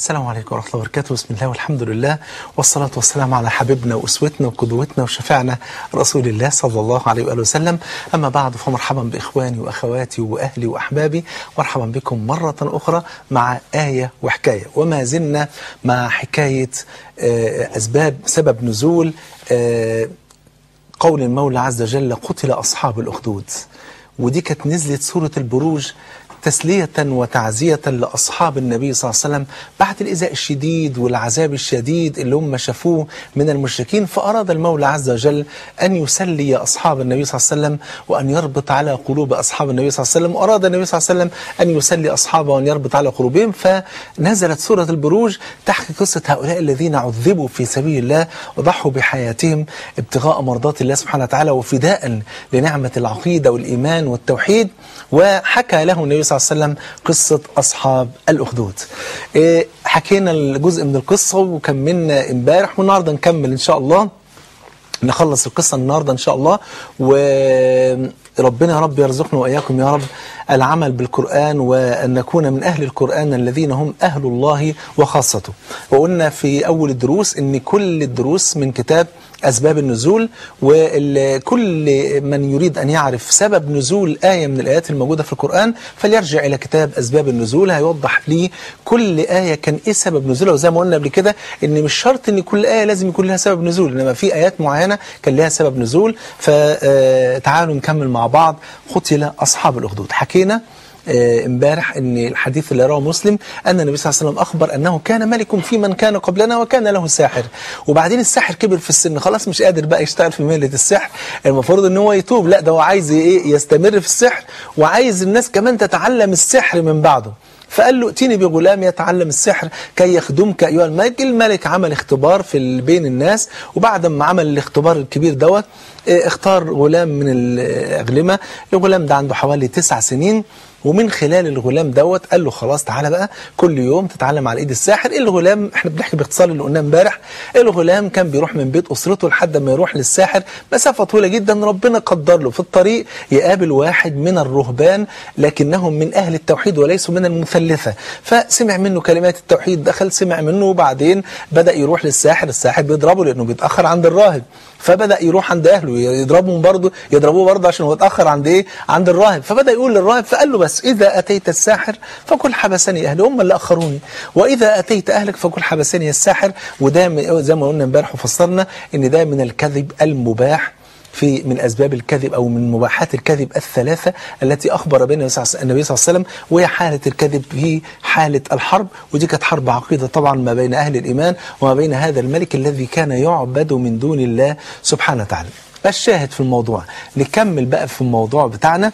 السلام عليكم ورحمة الله وبركاته بسم الله والحمد لله والصلاة والسلام على حبيبنا وأسوتنا وقدوتنا وشفعنا رسول الله صلى الله عليه وآله وسلم أما بعد فمرحبا بإخواني وأخواتي وأهلي وأحبابي مرحبا بكم مرة أخرى مع آية وحكاية وما زلنا مع حكاية آه، أسباب سبب نزول آه، قول المولى عز وجل قتل أصحاب الأخدود ودي كانت نزلت سورة البروج تسلية وتعزية لأصحاب النبي صلى الله عليه وسلم بعد الإزاء الشديد والعذاب الشديد اللي هم شافوه من المشركين فأراد المولى عز وجل أن يسلي أصحاب النبي صلى الله عليه وسلم وأن يربط على قلوب أصحاب النبي صلى الله عليه وسلم وأراد النبي صلى الله عليه وسلم أن يسلي أصحابه وأن يربط على قلوبهم فنزلت سورة البروج تحكي قصة هؤلاء الذين عذبوا في سبيل الله وضحوا بحياتهم ابتغاء مرضات الله سبحانه وتعالى وفداء لنعمة العقيدة والإيمان والتوحيد وحكى له النبي صلى الله عليه وسلم قصة أصحاب الأخدود إيه، حكينا الجزء من القصة وكملنا امبارح والنهاردة نكمل إن شاء الله نخلص القصة النهاردة إن شاء الله وربنا يا رب يرزقنا وإياكم يا رب العمل بالقرآن وأن نكون من أهل القرآن الذين هم أهل الله وخاصته وقلنا في أول الدروس أن كل الدروس من كتاب أسباب النزول وكل من يريد أن يعرف سبب نزول آية من الآيات الموجودة في القرآن فليرجع إلى كتاب أسباب النزول هيوضح لي كل آية كان إيه سبب نزولها وزي ما قلنا قبل كده إن مش شرط إن كل آية لازم يكون لها سبب نزول إنما في آيات معينة كان لها سبب نزول فتعالوا نكمل مع بعض قتل أصحاب الأخدود حكينا آه، امبارح ان الحديث اللي رواه مسلم ان النبي صلى الله عليه وسلم اخبر انه كان ملك في من كان قبلنا وكان له ساحر وبعدين الساحر كبر في السن خلاص مش قادر بقى يشتغل في مهنه السحر المفروض ان هو يتوب لا ده هو عايز ايه يستمر في السحر وعايز الناس كمان تتعلم السحر من بعده فقال له ائتني بغلام يتعلم السحر كي يخدمك ايها الملك الملك عمل اختبار في ال- بين الناس وبعد ما عمل الاختبار الكبير دوت اه، اختار غلام من الاغلمه الغلام ده عنده حوالي تسع سنين ومن خلال الغلام دوت قال له خلاص تعالى بقى كل يوم تتعلم على ايد الساحر الغلام احنا بنحكي باختصار اللي قلناه امبارح الغلام كان بيروح من بيت اسرته لحد ما يروح للساحر مسافه طويله جدا ربنا قدر له في الطريق يقابل واحد من الرهبان لكنهم من اهل التوحيد وليسوا من المثلثه فسمع منه كلمات التوحيد دخل سمع منه وبعدين بدا يروح للساحر الساحر بيضربه لانه بيتاخر عند الراهب فبدا يروح عند اهله يضربهم برضه يضربوه برضه عشان هو اتاخر عند ايه عند الراهب فبدا يقول للراهب فقال له بس اذا اتيت الساحر فكل حبسني اهلي هم اللي اخروني واذا اتيت اهلك فكل حبسني الساحر وده من- زي ما قلنا امبارح وفسرنا ان ده من الكذب المباح في من اسباب الكذب او من مباحات الكذب الثلاثه التي اخبر بها النبي صلى الله عليه وسلم وهي حاله الكذب في حاله الحرب ودي كانت حرب عقيده طبعا ما بين اهل الايمان وما بين هذا الملك الذي كان يعبد من دون الله سبحانه وتعالى. الشاهد في الموضوع نكمل بقى في الموضوع بتاعنا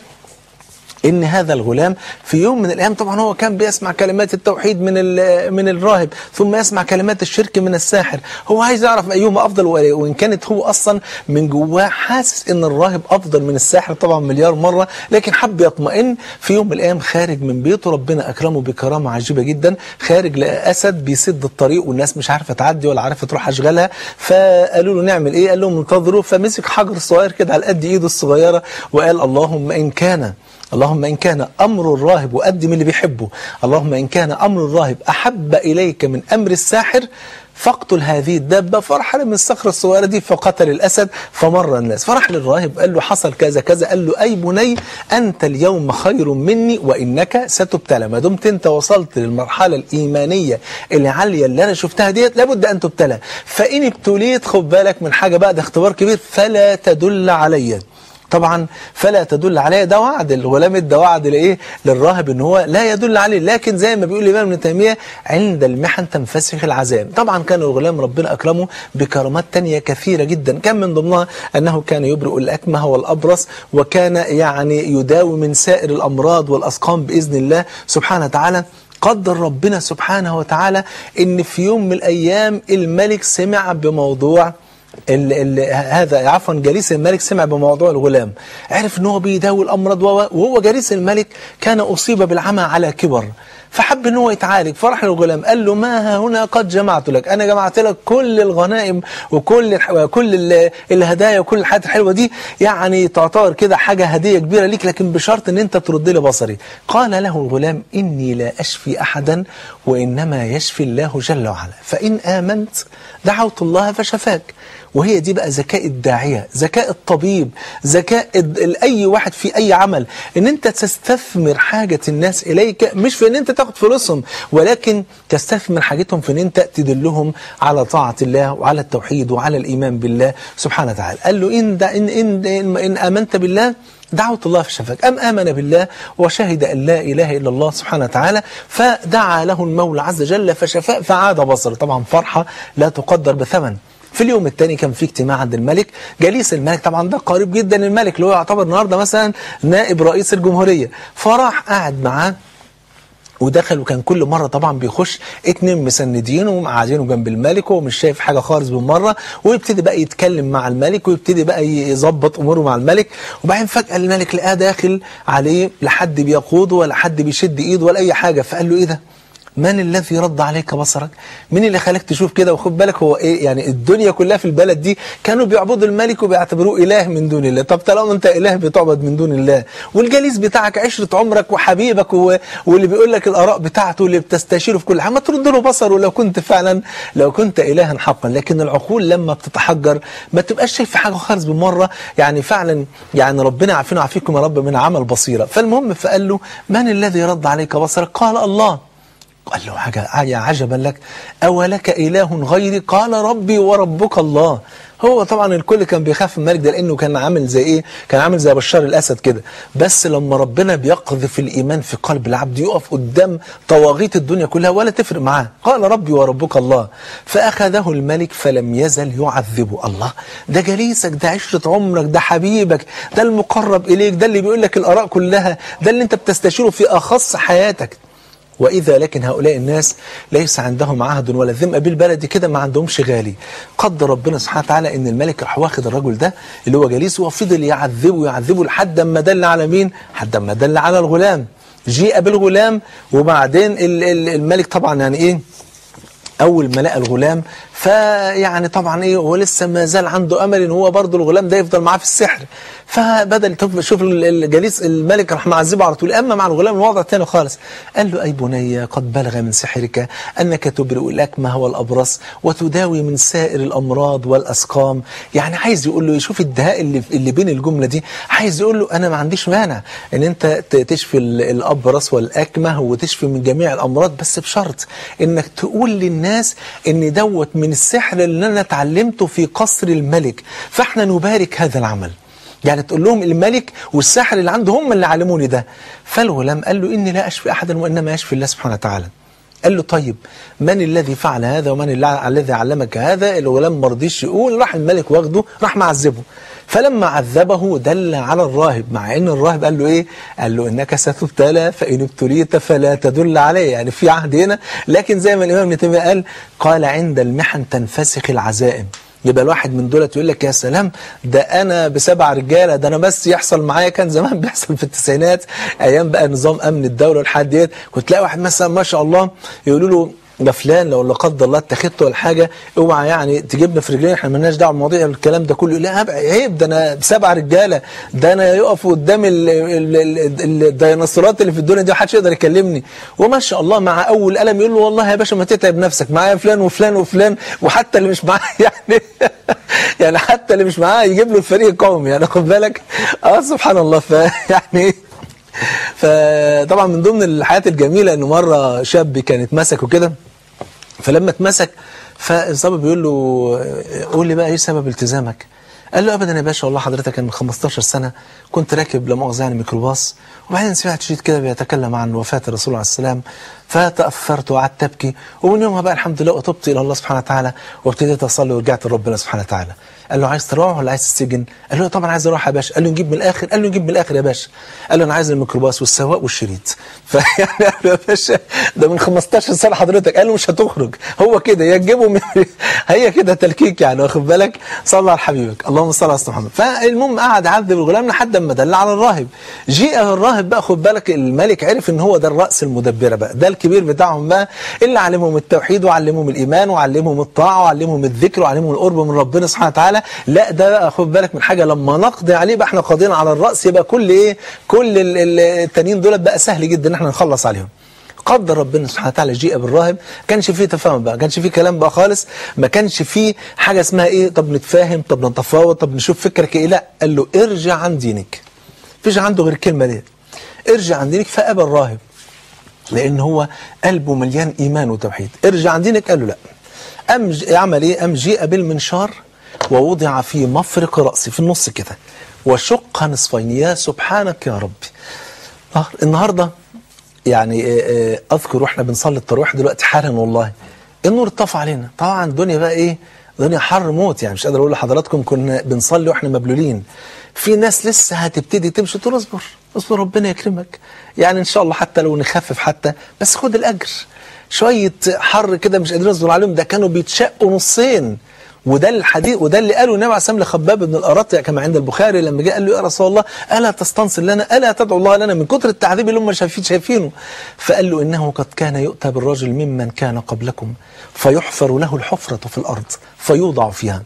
ان هذا الغلام في يوم من الايام طبعا هو كان بيسمع كلمات التوحيد من ال- من الراهب ثم يسمع كلمات الشرك من الساحر هو عايز يعرف ايهما افضل و- وان كانت هو اصلا من جواه حاسس ان الراهب افضل من الساحر طبعا مليار مره لكن حب يطمئن في يوم من الايام خارج من بيته ربنا اكرمه بكرامه عجيبه جدا خارج لقى اسد بيسد الطريق والناس مش عارفه تعدي ولا عارفه تروح اشغالها فقالوا له نعمل ايه قال لهم انتظروا فمسك حجر صغير كده على قد ايده الصغيره وقال اللهم ان كان اللهم إن كان أمر الراهب وقدم اللي بيحبه اللهم إن كان أمر الراهب أحب إليك من أمر الساحر فاقتل هذه الدابة فرح من الصخرة الصغيرة دي فقتل الأسد فمر الناس فرح للراهب قال له حصل كذا كذا قال له أي بني أنت اليوم خير مني وإنك ستبتلى ما دمت أنت وصلت للمرحلة الإيمانية العالية اللي أنا شفتها ديت لابد أن تبتلى فإن ابتليت خد بالك من حاجة بقى ده اختبار كبير فلا تدل عليّ طبعا فلا تدل عليه ده وعد الغلام ده وعد لايه للراهب ان هو لا يدل عليه لكن زي ما بيقول الامام ابن تيميه عند المحن تنفسخ العذاب طبعا كان الغلام ربنا اكرمه بكرامات تانية كثيره جدا كان من ضمنها انه كان يبرئ الاكمه والابرص وكان يعني يداوي من سائر الامراض والاسقام باذن الله سبحانه وتعالى قدر ربنا سبحانه وتعالى ان في يوم من الايام الملك سمع بموضوع ال ال هذا عفوا جليس الملك سمع بموضوع الغلام عرف ان هو بيداوي الامراض وهو وهو جليس الملك كان اصيب بالعمى على كبر فحب ان هو يتعالج فراح للغلام قال له ما ها هنا قد جمعت لك انا جمعت لك كل الغنائم وكل الح- كل ال- الهدايا وكل الحاجات الحلوه دي يعني تعتبر كده حاجه هديه كبيره ليك لكن بشرط ان انت ترد لي بصري قال له الغلام اني لا اشفي احدا وانما يشفي الله جل وعلا فان امنت دعوت الله فشفاك وهي دي بقى ذكاء الداعية ذكاء الطبيب ذكاء ال- ال- أي واحد في أي عمل إن أنت تستثمر حاجة الناس إليك مش في إن أنت تاخد فلوسهم ولكن تستثمر حاجتهم في إن أنت تدلهم على طاعة الله وعلى التوحيد وعلى الإيمان بالله سبحانه وتعالى قال له إن, دا إن, إن, إن, إن آمنت بالله دعوت الله فشفاك أم آمن بالله وشهد أن لا إله إلا الله سبحانه وتعالى فدعا له المولى عز وجل فشفاء فعاد بصره طبعا فرحة لا تقدر بثمن في اليوم الثاني كان في اجتماع عند الملك جليس الملك طبعا ده قريب جدا الملك اللي هو يعتبر النهارده مثلا نائب رئيس الجمهورية فراح قاعد معاه ودخل وكان كل مرة طبعا بيخش اتنين مسندين وقاعدينه جنب الملك وهو مش شايف حاجة خالص بالمرة ويبتدي بقى يتكلم مع الملك ويبتدي بقى يظبط أموره مع الملك وبعدين فجأة الملك لقاه داخل عليه لا حد بيقوده ولا حد بيشد إيده ولا أي حاجة فقال له إيه ده؟ من الذي رد عليك بصرك مين اللي خلاك تشوف كده وخد بالك هو ايه يعني الدنيا كلها في البلد دي كانوا بيعبدوا الملك وبيعتبروه اله من دون الله طب طالما انت اله بتعبد من دون الله والجليس بتاعك عشرة عمرك وحبيبك و... واللي بيقول لك الاراء بتاعته اللي بتستشيره في كل حاجه ما ترد له بصره لو كنت فعلا لو كنت الها حقا لكن العقول لما بتتحجر ما تبقاش شايف حاجه خالص بالمره يعني فعلا يعني ربنا يعافينا ويعافيكم يا رب من عمل بصيره فالمهم فقال له من الذي رد عليك بصرك قال الله قال له حاجة يا عجبا لك أولك إله غيري قال ربي وربك الله هو طبعا الكل كان بيخاف من الملك ده لأنه كان عامل زي إيه كان عامل زي بشار الأسد كده بس لما ربنا بيقذف الإيمان في قلب العبد يقف قدام طواغيت الدنيا كلها ولا تفرق معاه قال ربي وربك الله فأخذه الملك فلم يزل يعذبه الله ده جليسك ده عشرة عمرك ده حبيبك ده المقرب إليك ده اللي بيقول لك الآراء كلها ده اللي أنت بتستشيره في أخص حياتك وإذا لكن هؤلاء الناس ليس عندهم عهد ولا ذمة بالبلد كده ما عندهمش غالي قدر ربنا سبحانه وتعالى ان الملك راح واخد الرجل ده اللي هو جليس وفضل يعذبه يعذبه لحد ما دل على مين حد ما دل على الغلام جيء بالغلام وبعدين ال- ال- الملك طبعا يعني ايه اول ما لقى الغلام فيعني طبعا ايه هو لسه ما زال عنده امل ان هو برضه الغلام ده يفضل معاه في السحر فبدل طب شوف ال- الجليس الملك راح معذبه على طول اما مع الغلام الوضع تاني خالص قال له اي بني قد بلغ من سحرك انك تبرئ الاكمه والابرص وتداوي من سائر الامراض والاسقام يعني عايز يقول له شوف الدهاء اللي اللي بين الجمله دي عايز يقول له انا ما عنديش مانع ان انت ت- تشفي ال- الابرص والاكمه وتشفي من جميع الامراض بس بشرط انك تقول للناس ان دوت من السحر اللي انا اتعلمته في قصر الملك فاحنا نبارك هذا العمل يعني تقول لهم الملك والساحر اللي عنده هم اللي علموني ده فالغلام قال له إني لا أشفي أحدا وإنما يشفي الله سبحانه وتعالى قال له طيب من الذي فعل هذا ومن الل- الذي علمك هذا الغلام ما رضيش يقول راح الملك واخده راح معذبه فلما عذبه دل على الراهب مع ان الراهب قال له ايه قال له انك ستبتلى فان ابتليت فلا تدل عليه يعني في عهد هنا لكن زي ما الامام ابن تيميه قال قال عند المحن تنفسخ العزائم يبقى الواحد من دولت يقول لك يا سلام ده انا بسبع رجاله ده انا بس يحصل معايا كان زمان بيحصل في التسعينات ايام بقى نظام امن الدوله والحاجات ديت كنت تلاقي واحد مثلا ما شاء الله يقولوا له ده فلان لو لا قدر الله اتخذته ولا حاجه اوعى يعني تجيبنا في رجلين احنا مالناش دعوه بالمواضيع الكلام ده كله لا أبقى عيب ده انا سبع رجاله ده انا يقف قدام ال- ال- ال- ال- الديناصورات اللي في الدنيا دي محدش يقدر يكلمني وما شاء الله مع اول قلم يقول له والله يا باشا ما تتعب نفسك معايا فلان وفلان وفلان وحتى اللي مش معاه يعني يعني حتى اللي مش معاه يجيب له الفريق القومي يعني خد بالك اه سبحان الله فيعني فطبعا من ضمن الحياة الجميلة ان مرة شاب كان اتمسك وكده فلما اتمسك فالظابط بيقول له قول لي بقى ايه سبب التزامك قال له ابدا يا باشا والله حضرتك كان من 15 سنه كنت راكب لا مؤاخذه يعني ميكروباص وبعدين سمعت شريط كده بيتكلم عن وفاه الرسول عليه السلام فتاثرت وقعدت ابكي ومن يومها بقى الحمد لله وتبت الى الله سبحانه وتعالى وابتديت اصلي ورجعت لربنا سبحانه وتعالى قال له عايز تروح ولا عايز تسجن قال له طبعا عايز اروح يا باشا قال له نجيب من الاخر قال له نجيب من الاخر يا باشا قال له انا عايز الميكروباص والسواق والشريط فيعني قال له يا باشا ده من 15 سنه حضرتك قال له مش هتخرج هو كده يا تجيبه من هي كده تلكيك يعني واخد بالك صلى على حبيبك اللهم صل على سيدنا محمد فالمهم قعد عذب الغلام لحد ما دل على الراهب جيء الراهب بقى خد بالك الملك عرف ان هو ده الراس المدبره بقى ده الكبير بتاعهم بقى اللي علمهم التوحيد وعلمهم الايمان وعلمهم الطاعه وعلمهم الذكر وعلمهم القرب من ربنا سبحانه وتعالى لا ده بقى خد بالك من حاجه لما نقضي عليه بقى احنا قاضيين على الراس يبقى كل ايه كل ال- ال- التانيين دول بقى سهل جدا ان احنا نخلص عليهم قدر ربنا سبحانه وتعالى جيء بالراهب ما كانش فيه تفاهم بقى ما كانش فيه كلام بقى خالص ما كانش فيه حاجه اسمها ايه طب نتفاهم طب نتفاوض طب نشوف فكرك ايه لا قال له ارجع عن دينك مفيش عنده غير الكلمه دي ارجع عن دينك فابى الراهب لان هو قلبه مليان ايمان وتوحيد ارجع عن دينك قال له لا ام ج- عمل ايه ام جيء بالمنشار ووضع في مفرق راسي في النص كده وشق نصفين يا سبحانك يا ربي آه، النهارده يعني آه، آه، اذكر واحنا بنصلي التراويح دلوقتي حالا والله النور اتطفى علينا طبعا الدنيا بقى ايه الدنيا حر موت يعني مش قادر اقول لحضراتكم كنا بنصلي واحنا مبلولين في ناس لسه هتبتدي تمشي تقول اصبر اصبر ربنا يكرمك يعني ان شاء الله حتى لو نخفف حتى بس خد الاجر شويه حر كده مش قادرين نصبر عليهم ده كانوا بيتشقوا نصين وده الحديث وده اللي قاله النبي عليه الصلاه والسلام لخباب بن الارط كما عند البخاري لما جاء قال له يا رسول الله الا تستنصر لنا الا تدعو الله لنا من كتر التعذيب اللي هم شايفين شايفينه فقال له انه قد كان يؤتى بالرجل ممن كان قبلكم فيحفر له الحفره في الارض فيوضع فيها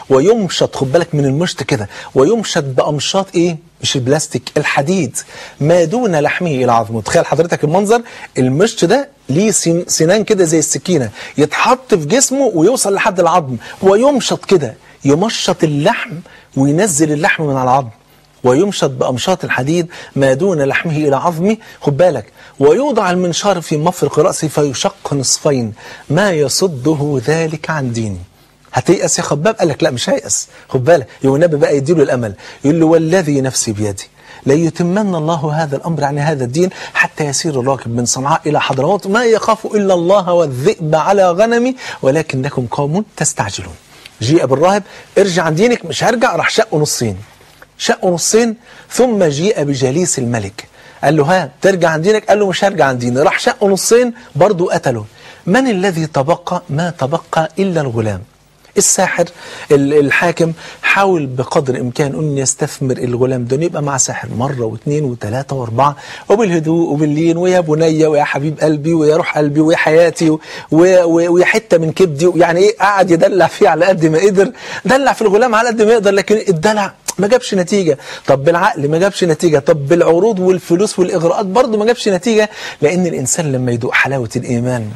ويمشط خد بالك من المشط كده ويمشط بامشاط ايه مش البلاستيك الحديد ما دون لحمه الى عظمه تخيل حضرتك المنظر المشط ده ليه سن- سنان كده زي السكينه يتحط في جسمه ويوصل لحد العظم ويمشط كده يمشط اللحم وينزل اللحم من على العظم ويمشط بأمشاط الحديد ما دون لحمه إلى عظمه خد بالك ويوضع المنشار في مفرق رأسه فيشق نصفين ما يصده ذلك عن ديني هتيأس يا خباب قال لك لا مش هيأس خد بالك يوم النبي بقى يديله الأمل يقول له والذي نفسي بيدي ليتمن الله هذا الأمر عن هذا الدين حتى يسير الراكب من صنعاء إلى حضرموت ما يخاف إلا الله والذئب على غنمي ولكنكم قوم تستعجلون جيء بالراهب ارجع عن دينك مش هرجع راح شقه نصين شقه نصين ثم جيء بجليس الملك قال له ها ترجع عن دينك قال له مش هرجع عن ديني راح شقه نصين برضه قتله من الذي تبقى ما تبقى إلا الغلام الساحر ال- الحاكم حاول بقدر الامكان ان يستثمر الغلام ده إنه يبقى مع ساحر مره واثنين وثلاثه واربعه وبالهدوء وباللين ويا بني ويا حبيب قلبي ويا روح قلبي ويا حياتي و- و- و- ويا حته من كبدي يعني ايه قعد يدلع فيه على قد ما قدر دلع في الغلام على قد ما يقدر لكن الدلع ما جابش نتيجه طب بالعقل ما جابش نتيجه طب بالعروض والفلوس والاغراءات برضه ما جابش نتيجه لان الانسان لما يدوق حلاوه الايمان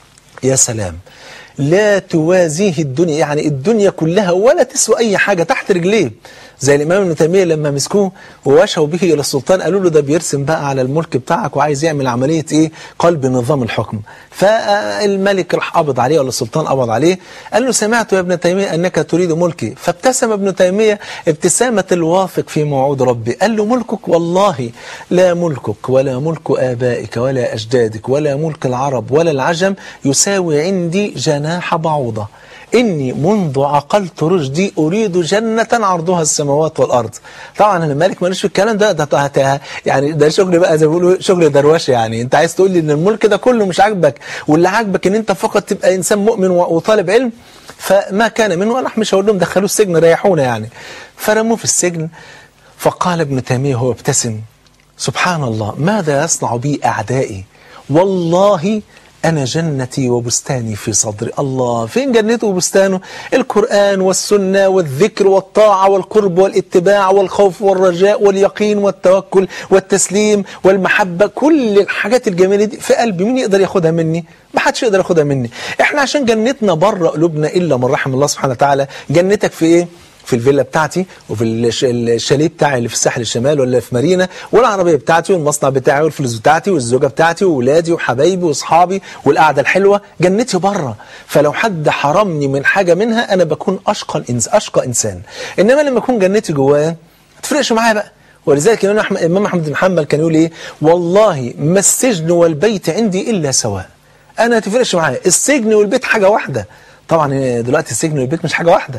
يا سلام لا توازيه الدنيا يعني الدنيا كلها ولا تسوى أي حاجة تحت رجليه زي الإمام ابن تيمية لما مسكوه ووشوا به إلى السلطان قالوا له ده بيرسم بقى على الملك بتاعك وعايز يعمل عملية إيه قلب نظام الحكم فالملك راح قبض عليه ولا السلطان قبض عليه قال له سمعت يا ابن تيمية أنك تريد ملكي فابتسم ابن تيمية ابتسامة الواثق في موعود ربي قال له ملكك والله لا ملكك ولا ملك آبائك ولا أجدادك ولا ملك العرب ولا العجم يساوي عندي جناح بعوضة إني منذ عقلت رشدي أريد جنة عرضها السماوات والأرض طبعا أنا مالك ماليش في الكلام ده ده, ده, ده يعني ده شغل بقى زي ما بيقولوا شغل دروشه يعني أنت عايز تقول لي إن الملك ده كله مش عاجبك واللي عاجبك إن أنت فقط تبقى إنسان مؤمن و- وطالب علم فما كان منه راح مش هقول لهم دخلوه السجن ريحونا يعني فرموه في السجن فقال ابن تيمية هو ابتسم سبحان الله ماذا يصنع بي أعدائي والله أنا جنتي وبستاني في صدري الله فين جنته وبستانه القرآن والسنة والذكر والطاعة والقرب والاتباع والخوف والرجاء واليقين والتوكل والتسليم والمحبة كل الحاجات الجميلة دي في قلبي مين يقدر ياخدها مني ما حدش يقدر ياخدها مني احنا عشان جنتنا بره قلوبنا إلا من رحم الله سبحانه وتعالى جنتك في ايه في الفيلا بتاعتي وفي الش- الشاليه بتاعي اللي في الساحل الشمال ولا في مارينا والعربيه بتاعتي والمصنع بتاعي والفلوس بتاعتي والزوجه بتاعتي واولادي وحبايبي واصحابي والقعده الحلوه جنتي بره فلو حد حرمني من حاجه منها انا بكون اشقى الانس اشقى انسان انما لما اكون جنتي جوايا ما تفرقش معايا بقى ولذلك الامام احمد الامام احمد بن حنبل كان يقول ايه والله ما السجن والبيت عندي الا سواء انا ما تفرقش معايا السجن والبيت حاجه واحده طبعا دلوقتي السجن والبيت مش حاجه واحده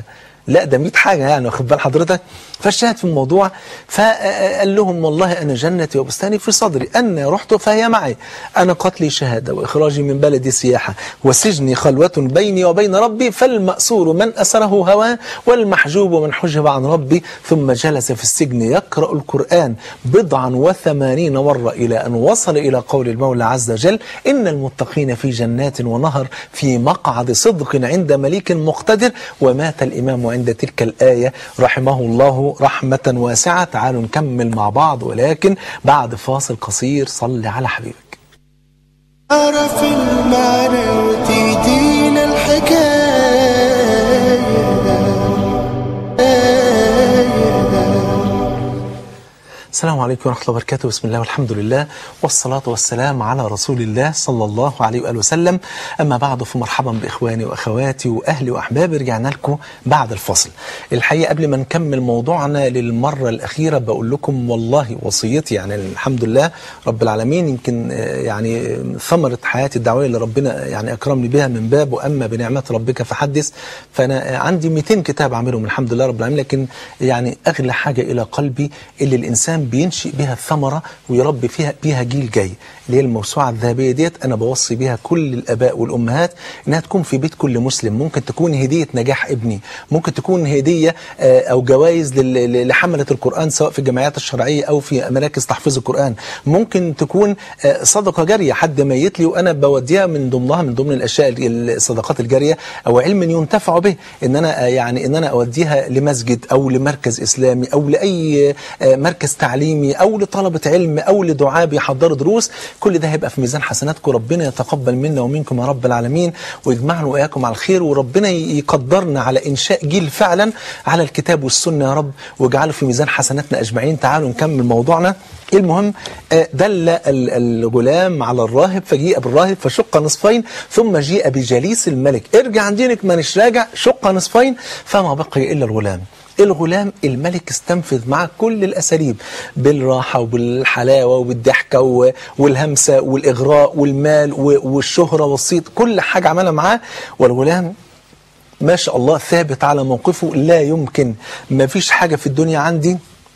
لا ده 100 حاجة يعني واخد بال حضرتك فالشاهد في الموضوع فقال لهم والله أنا جنتي وبستاني في صدري أنا رحت فهي معي أنا قتلي شهادة وإخراجي من بلدي سياحة وسجني خلوة بيني وبين ربي فالمأسور من أسره هواه والمحجوب من حجب عن ربي ثم جلس في السجن يقرأ القرآن بضعا وثمانين مرة إلى أن وصل إلى قول المولى عز وجل إن المتقين في جنات ونهر في مقعد صدق عند مليك مقتدر ومات الإمام عند تلك الآية رحمه الله رحمة واسعة تعالوا نكمل مع بعض ولكن بعد فاصل قصير صل على حبيبك عرف المعنى وتدينا الحكاية السلام عليكم ورحمة الله وبركاته بسم الله والحمد لله والصلاة والسلام على رسول الله صلى الله عليه وآله وسلم أما بعد فمرحبا بإخواني وأخواتي وأهلي وأحبابي رجعنا لكم بعد الفصل الحقيقة قبل ما نكمل موضوعنا للمرة الأخيرة بقول لكم والله وصيتي يعني الحمد لله رب العالمين يمكن آه، يعني ثمرة حياتي الدعوية اللي ربنا يعني أكرمني بها من باب وأما بنعمة ربك فحدث فأنا آه، عندي 200 كتاب أعملهم الحمد لله رب العالمين لكن يعني أغلى حاجة إلى قلبي اللي الإنسان بينشئ بها الثمرة ويربي فيها بيها جيل جاي اللي هي الموسوعة الذهبية ديت أنا بوصي بيها كل الآباء والأمهات إنها تكون في بيت كل مسلم ممكن تكون هدية نجاح ابني ممكن تكون هدية آه، أو جوائز لل- ل- لحملة القرآن سواء في الجمعيات الشرعية أو في مراكز تحفيظ القرآن ممكن تكون آه، صدقة جارية حد ميت لي وأنا بوديها من ضمنها من ضمن الأشياء الصدقات الجارية أو علم ينتفع به إن أنا آه، يعني إن أنا أوديها لمسجد أو لمركز إسلامي أو لأي آه، مركز تعليمي أو لطلبة علم أو لدعاء بيحضروا دروس كل ده هيبقى في ميزان حسناتكم ربنا يتقبل منا ومنكم يا رب العالمين ويجمعنا وإياكم على الخير وربنا يقدرنا على إنشاء جيل فعلا على الكتاب والسنة يا رب واجعله في ميزان حسناتنا أجمعين تعالوا نكمل موضوعنا المهم آه، دل ال- الغلام على الراهب فجيء بالراهب فشق نصفين ثم جيء بجليس الملك ارجع عن دينك مانيش راجع شق نصفين فما بقي إلا الغلام الغلام الملك استنفذ معه كل الأساليب بالراحة وبالحلاوة وبالضحكة و- والهمسة والإغراء والمال و- والشهرة والصيت كل حاجة عملها معاه والغلام ما شاء الله ثابت على موقفه لا يمكن ما فيش حاجة في الدنيا عندي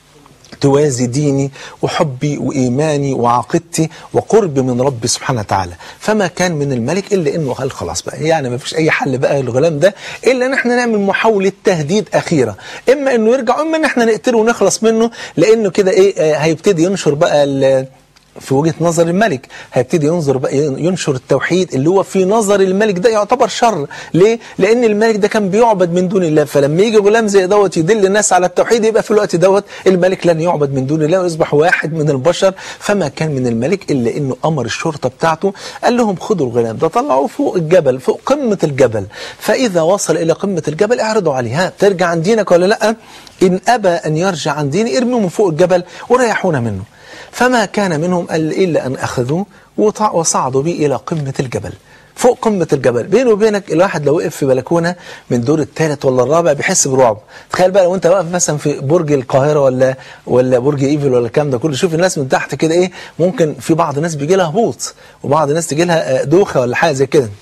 توازي ديني وحبي وإيماني وعقيدتي وقربي من ربي سبحانه وتعالى فما كان من الملك إلا إنه قال خلاص بقى يعني ما فيش أي حل بقى الغلام ده إلا إن احنا نعمل محاولة تهديد أخيرة إما إنه يرجع إما إن احنا نقتله ونخلص منه لأنه كده إيه آه، هيبتدي ينشر بقى ال- في وجهة نظر الملك هيبتدي ينظر بقى ينشر التوحيد اللي هو في نظر الملك ده يعتبر شر ليه؟ لأن الملك ده كان بيعبد من دون الله فلما يجي غلام زي دوت يدل الناس على التوحيد يبقى في الوقت دوت الملك لن يعبد من دون الله ويصبح واحد من البشر فما كان من الملك إلا إنه أمر الشرطة بتاعته قال لهم خدوا الغلام ده طلعوه فوق الجبل فوق قمة الجبل فإذا وصل إلى قمة الجبل اعرضوا عليه ها ترجع عن دينك ولا لأ؟ إن أبى أن يرجع عن ديني ارموه من فوق الجبل وريحونا منه فما كان منهم إلا أن أخذوه وطع- وصعدوا به إلى قمة الجبل فوق قمة الجبل بينه وبينك الواحد لو وقف في بلكونة من الدور الثالث ولا الرابع بيحس برعب تخيل بقى لو انت واقف مثلا في برج القاهرة ولا ولا برج ايفل ولا الكلام ده كله شوف الناس من تحت كده ايه ممكن في بعض الناس بيجي لها هبوط وبعض الناس تجي لها آه، دوخة ولا حاجة زي كده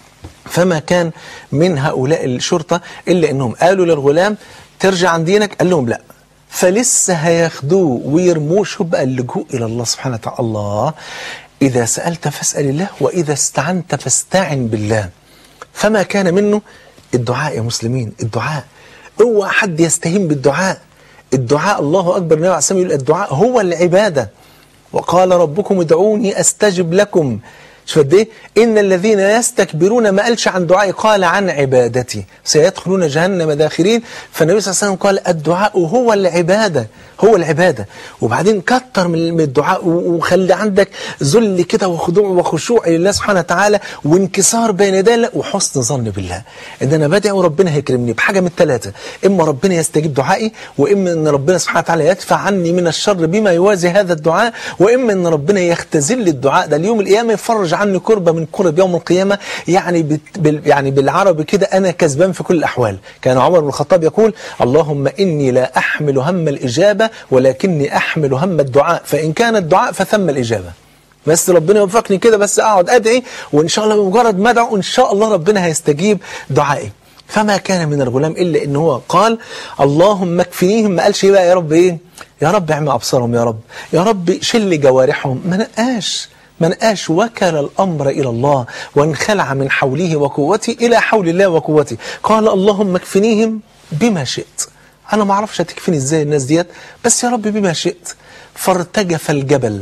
فما كان من هؤلاء الشرطة إلا أنهم قالوا للغلام ترجع عن دينك قال لهم لا فلسه هياخدوه ويرموه شو بقى اللجوء إلى الله سبحانه وتعالى الله إذا سألت فاسأل الله وإذا استعنت فاستعن بالله فما كان منه الدعاء يا مسلمين الدعاء اوعى حد يستهين بالدعاء الدعاء الله أكبر النبي عليه الصلاة والسلام يقول الدعاء هو العبادة وقال ربكم ادعوني استجب لكم شوف قد ايه ان الذين يستكبرون ما قالش عن دعائي قال عن عبادتي سيدخلون جهنم داخرين فالنبي صلى الله عليه وسلم قال الدعاء هو العباده هو العباده وبعدين كتر من من الدعاء و- وخلي عندك ذل كده وخضوع وخشوع لله سبحانه وتعالى وانكسار بين يدي الله وحسن ظن بالله ان انا بدعي وربنا هيكرمني بحاجه من الثلاثه اما ربنا يستجيب دعائي واما ان ربنا سبحانه وتعالى يدفع عني من الشر بما يوازي هذا الدعاء واما ان ربنا يختزل الدعاء ده اليوم القيامه يفرج عني كربه من كرب يوم القيامه يعني بت بال يعني بالعربي كده انا كسبان في كل الاحوال كان عمر بن الخطاب يقول اللهم اني لا احمل هم الاجابه ولكني احمل هم الدعاء فان كان الدعاء فثم الاجابه بس ربنا يوفقني كده بس اقعد ادعي وان شاء الله بمجرد ما ادعو ان شاء الله ربنا هيستجيب دعائي فما كان من الغلام إلا إن هو قال اللهم اكفنيهم ما قالش إيه بقى يا رب إيه يا رب اعمى أبصارهم يا رب يا رب شل جوارحهم ما نقاش ما نقاش وكل الأمر إلى الله وانخلع من حوله وقوته إلى حول الله وقوته قال اللهم اكفنيهم بما شئت أنا ما أعرفش هتكفيني إزاي الناس ديت بس يا رب بما شئت فارتجف الجبل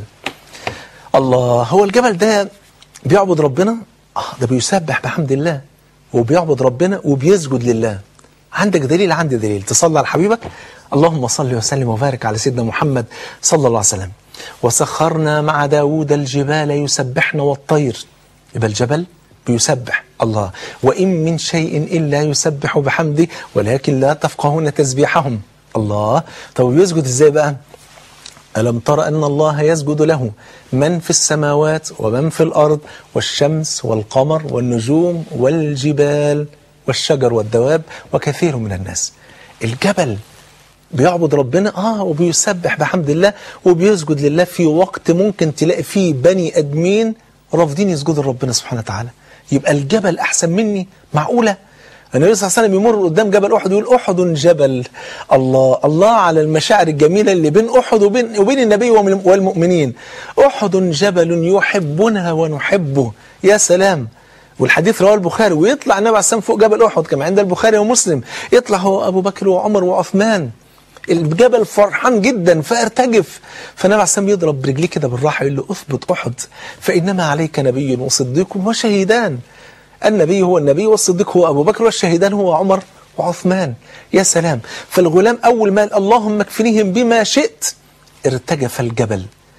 الله هو الجبل ده بيعبد ربنا آه ده بيسبح بحمد الله وبيعبد ربنا وبيسجد لله عندك دليل عندي دليل تصلي على حبيبك اللهم صل وسلم وبارك على سيدنا محمد صلى الله عليه وسلم وسخرنا مع داود الجبال يسبحن والطير يبقى الجبل بيسبح الله وإن من شيء إلا يسبح بحمده ولكن لا تفقهون تسبيحهم الله طب يسجد ازاي بقى ألم تر أن الله يسجد له من في السماوات ومن في الأرض والشمس والقمر والنجوم والجبال والشجر والدواب وكثير من الناس الجبل بيعبد ربنا اه وبيسبح بحمد الله وبيسجد لله في وقت ممكن تلاقي فيه بني ادمين رافضين يسجدوا لربنا سبحانه وتعالى يبقى الجبل احسن مني معقوله النبي صلى الله عليه وسلم يمر قدام جبل احد يقول احد جبل الله الله على المشاعر الجميله اللي بين احد وبين وبين النبي والمؤمنين احد جبل يحبنا ونحبه يا سلام والحديث رواه البخاري ويطلع النبي عليه السلام فوق جبل احد كما عند البخاري ومسلم يطلع هو ابو بكر وعمر وعثمان الجبل فرحان جدا فارتجف فالنبي عليه السلام يضرب برجليه كده بالراحه يقول له اثبت احد فانما عليك نبي وصديق وشهيدان النبي هو النبي والصديق هو ابو بكر والشهيدان هو عمر وعثمان يا سلام فالغلام اول ما قال اللهم اكفنيهم بما شئت ارتجف الجبل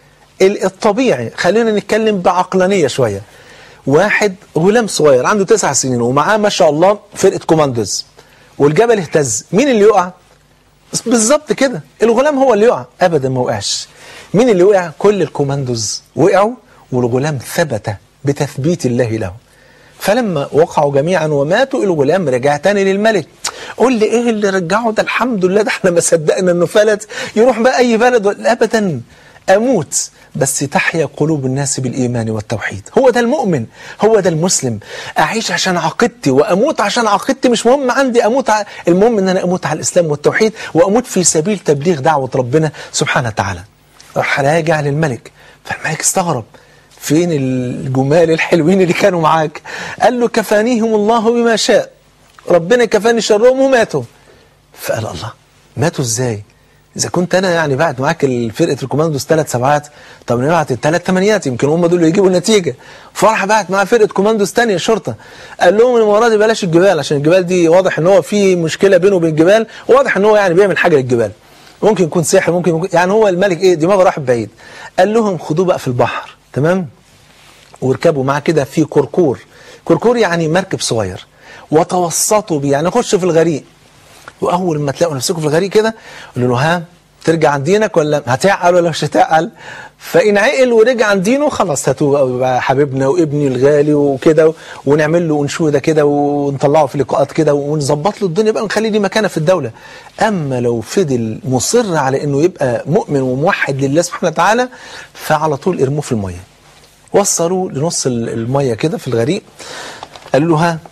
الطبيعي خلينا نتكلم بعقلانيه شويه واحد غلام صغير عنده تسع سنين ومعاه ما شاء الله فرقه كوماندوز والجبل اهتز مين اللي يقع بالظبط كده الغلام هو اللي يقع ابدا ما وقعش مين اللي وقع كل الكوماندوز وقعوا والغلام ثبت بتثبيت الله له فلما وقعوا جميعا وماتوا الغلام رجع تاني للملك قول لي ايه اللي رجعه ده الحمد لله ده احنا ما صدقنا انه فلت يروح بقى اي بلد ابدا اموت بس تحيا قلوب الناس بالإيمان والتوحيد هو ده المؤمن هو ده المسلم أعيش عشان عقيدتي وأموت عشان عقيدتي مش مهم عندي أموت ع... المهم أن أنا أموت على الإسلام والتوحيد وأموت في سبيل تبليغ دعوة ربنا سبحانه وتعالى راح راجع للملك فالملك استغرب فين الجمال الحلوين اللي كانوا معاك قال له كفانيهم الله بما شاء ربنا كفاني شرهم وماتوا فقال الله ماتوا ازاي اذا كنت انا يعني بعت معاك فرقه الكوماندوز ثلاث سبعات طب نبعت الثلاث ثمانيات يمكن هم دول اللي يجيبوا النتيجه فراح بعت معاه فرقه كوماندوز ثانيه شرطه قال لهم المره دي بلاش الجبال عشان الجبال دي واضح ان هو في مشكله بينه وبين الجبال واضح ان هو يعني بيعمل حاجه للجبال ممكن يكون سحر ممكن يكون يعني هو الملك ايه دماغه راح بعيد قال لهم خدوه بقى في البحر تمام واركبوا معاه كده في كركور كركور يعني مركب صغير وتوسطوا بيه يعني خشوا في الغريق واول ما تلاقوا نفسكم في الغريق كده قولوا له ها ترجع عن دينك ولا هتعقل ولا مش هتعقل فان عقل ورجع عن دينه خلاص هاتوه حبيبنا وابني الغالي وكده ونعمل له انشوده كده ونطلعه في لقاءات كده ونظبط له الدنيا بقى ونخليه ليه مكانه في الدوله اما لو فضل مصر على انه يبقى مؤمن وموحد لله سبحانه وتعالى فعلى طول ارموه في الميه وصلوا لنص الميه كده في الغريق قالوا له ها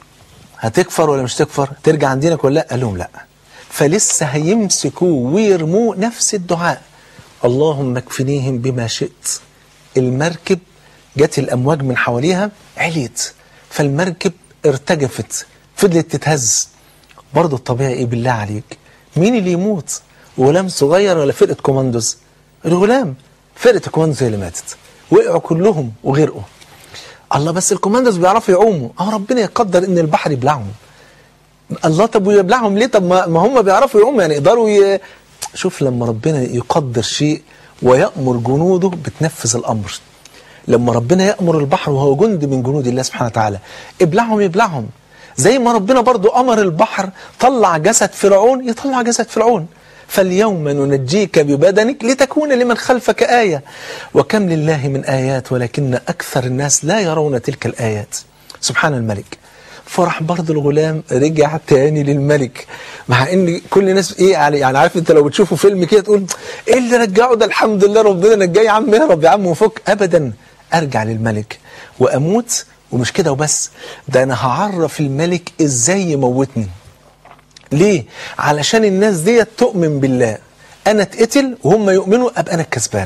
هتكفر ولا مش تكفر ترجع عن دينك ولا لا قال لهم لا فلسه هيمسكوا ويرموا نفس الدعاء اللهم اكفنيهم بما شئت المركب جت الامواج من حواليها عليت فالمركب ارتجفت فضلت تتهز برضه الطبيعي ايه بالله عليك مين اللي يموت غلام صغير ولا فرقه كوماندوز الغلام فرقه الكوماندوز هي اللي ماتت وقعوا كلهم وغرقوا الله بس الكوماندوز بيعرفوا يعوموا اه ربنا يقدر ان البحر يبلعهم الله طب ويبلعهم ليه طب ما هم بيعرفوا يعوموا يعني يقدروا ي... شوف لما ربنا يقدر شيء ويأمر جنوده بتنفذ الأمر لما ربنا يأمر البحر وهو جند من جنود الله سبحانه وتعالى ابلعهم يبلعهم زي ما ربنا برضو أمر البحر طلع جسد فرعون يطلع جسد فرعون فاليوم ننجيك ببدنك لتكون لمن خلفك آية وكم لله من آيات ولكن أكثر الناس لا يرون تلك الآيات سبحان الملك فرح برضه الغلام رجع تاني للملك مع ان كل الناس ايه يعني عارف انت لو بتشوفوا فيلم كده تقول ايه اللي رجعه ده الحمد لله ربنا نجاه يا عم يا رب يا عم وفك ابدا ارجع للملك واموت ومش كده وبس ده أنا هعرف الملك إزاي يموتني ليه؟ علشان الناس ديت تؤمن بالله أنا اتقتل وهم يؤمنوا أبقى أنا الكسبان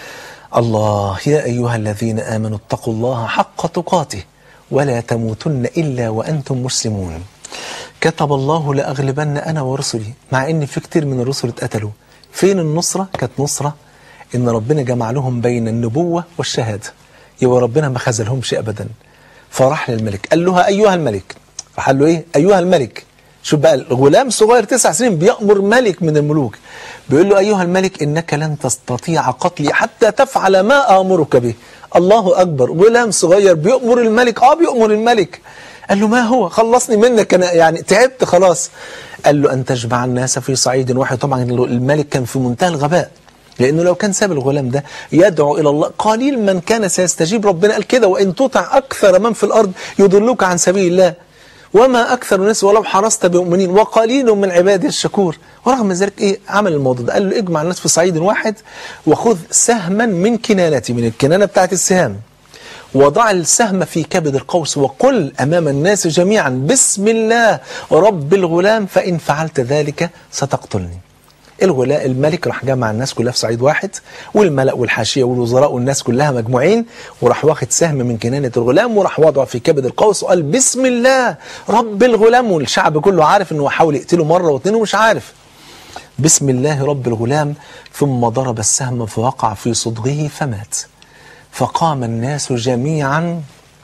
الله يا أيها الذين آمنوا اتقوا الله حق تقاته ولا تموتن إلا وأنتم مسلمون كتب الله لأغلبن أنا ورسلي مع إن في كتير من الرسل اتقتلوا فين النصرة؟ كانت نصرة إن ربنا جمع لهم بين النبوة والشهادة يبقى ربنا ما خذلهمش أبدا فراح للملك قال له أيها الملك راح قال له إيه أيها الملك شوف بقى الغلام صغير تسع سنين بيأمر ملك من الملوك بيقول له أيها الملك إنك لن تستطيع قتلي حتى تفعل ما آمرك به الله أكبر غلام صغير بيأمر الملك آه بيأمر الملك قال له ما هو خلصني منك أنا يعني تعبت خلاص قال له أن تجمع الناس في صعيد واحد طبعا الملك كان في منتهى الغباء لأنه لو كان ساب الغلام ده يدعو إلى الله قليل من كان سيستجيب ربنا قال كده وإن تطع أكثر من في الأرض يضلوك عن سبيل الله وما أكثر الناس ولو حرصت بمؤمنين وقليل من عبادي الشكور ورغم ذلك إيه عمل الموضوع ده قال له اجمع الناس في صعيد واحد وخذ سهما من كنانتي من الكنانة بتاعت السهام وضع السهم في كبد القوس وقل أمام الناس جميعا بسم الله رب الغلام فإن فعلت ذلك ستقتلني الغلاء الملك راح جمع الناس كلها في صعيد واحد والملأ والحاشية والوزراء والناس كلها مجموعين وراح واخد سهم من كنانة الغلام وراح وضعه في كبد القوس وقال بسم الله رب الغلام والشعب كله عارف انه حاول يقتله مرة واثنين ومش عارف بسم الله رب الغلام ثم ضرب السهم فوقع في صدغه فمات فقام الناس جميعا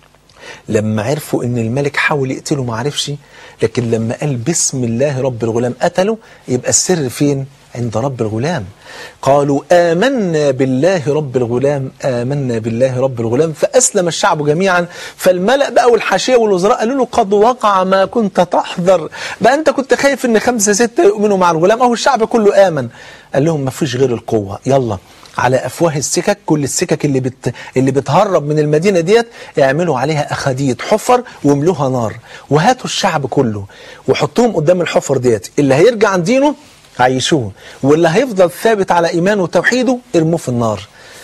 لما عرفوا ان الملك حاول يقتله ما عرفش لكن لما قال بسم الله رب الغلام قتله يبقى السر فين عند رب الغلام قالوا آمنا بالله رب الغلام آمنا بالله رب الغلام فأسلم الشعب جميعا فالملأ بقى والحاشية والوزراء قالوا له قد وقع ما كنت تحذر بقى أنت كنت خايف إن خمسة ستة يؤمنوا مع الغلام أهو الشعب كله آمن قال لهم ما فيش غير القوة يلا على افواه السكك كل السكك اللي بت اللي بتهرب من المدينه ديت اعملوا عليها اخاديد حفر واملوها نار وهاتوا الشعب كله وحطوهم قدام الحفر ديت اللي هيرجع عن دينه عيشوه واللي هيفضل ثابت على ايمانه وتوحيده ارموه في النار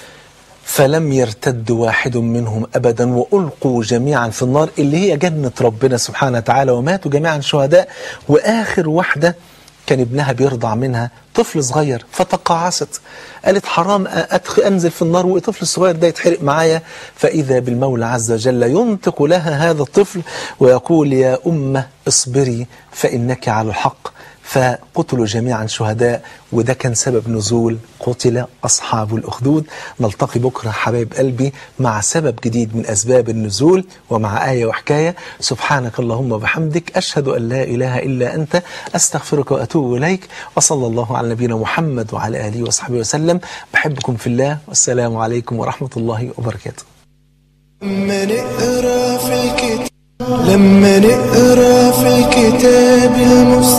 فلم يرتد واحد منهم ابدا والقوا جميعا في النار اللي هي جنه ربنا سبحانه وتعالى وماتوا جميعا شهداء واخر واحده كان ابنها بيرضع منها طفل صغير فتقاعست قالت حرام أدخل أنزل في النار والطفل الصغير ده يتحرق معايا فإذا بالمولى عز وجل ينطق لها هذا الطفل ويقول يا أمة اصبري فإنك على الحق فقتلوا جميعا شهداء وده كان سبب نزول قتل أصحاب الأخدود نلتقي بكرة حبايب قلبي مع سبب جديد من أسباب النزول ومع آية وحكاية سبحانك اللهم وبحمدك أشهد أن لا إله إلا أنت أستغفرك وأتوب إليك وصلى الله على نبينا محمد وعلى آله وصحبه وسلم بحبكم في الله والسلام عليكم ورحمة الله وبركاته لما نقرا في الكتاب لما نقرا في الكتاب المستقيم